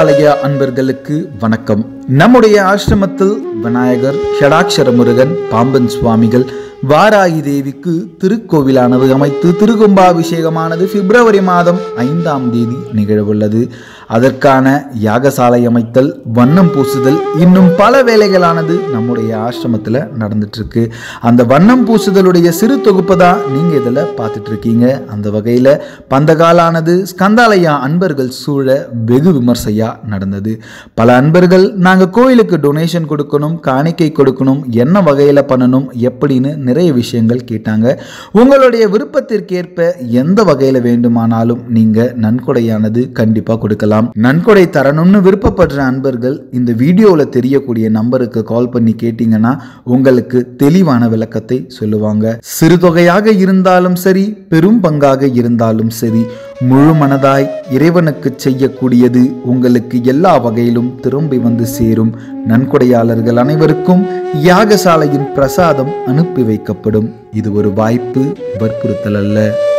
யாகசாலைய அன்பர்களுக்கு வணக்கம் நம்முடைய ஆசிரமத்தில் விநாயகர் ஷடாட்சர முருகன் பாம்பன் சுவாமிகள் வாராகி தேவிக்கு திருக்கோவிலானது அமைத்து திருகும்பாபிஷேகமானது பிப்ரவரி மாதம் ஐந்தாம் தேதி நிகழவுள்ளது அதற்கான யாகசாலை அமைத்தல் வண்ணம் பூசுதல் இன்னும் பல வேலைகளானது நம்முடைய ஆசிரமத்தில் நடந்துட்டு இருக்கு அந்த வண்ணம் பூசுதலுடைய சிறு தொகுப்பை தான் நீங்கள் இதில் பார்த்துட்டு இருக்கீங்க அந்த வகையில் பந்தகாலானது ஸ்கந்தாலயா அன்பர்கள் சூழ வெகு விமர்சையா நடந்தது பல அன்பர்கள் நாங்கள் கோயிலுக்கு டொனேஷன் கொடுக்கணும் காணிக்கை கொடுக்கணும் என்ன வகையில் பண்ணணும் எப்படின்னு நிறைய விஷயங்கள் கேட்டாங்க உங்களுடைய விருப்பத்திற்கேற்ப எந்த வகையில் வேண்டுமானாலும் நீங்கள் நன்கொடையானது கண்டிப்பாக கொடுக்கலாம் நன்கொடை தரணும்னு விருப்பப்படுற அன்பர்கள் இந்த வீடியோவில் தெரியக்கூடிய நம்பருக்கு கால் பண்ணி கேட்டிங்கன்னா உங்களுக்கு தெளிவான விளக்கத்தை சொல்லுவாங்க சிறு தொகையாக இருந்தாலும் சரி பெரும் பங்காக இருந்தாலும் சரி முழு மனதாய் இறைவனுக்கு செய்யக்கூடியது உங்களுக்கு எல்லா வகையிலும் திரும்பி வந்து சேரும் நன்கொடையாளர்கள் அனைவருக்கும் யாகசாலையின் பிரசாதம் அனுப்பி வைக்கப்படும் இது ஒரு வாய்ப்பு வற்புறுத்தல் அல்ல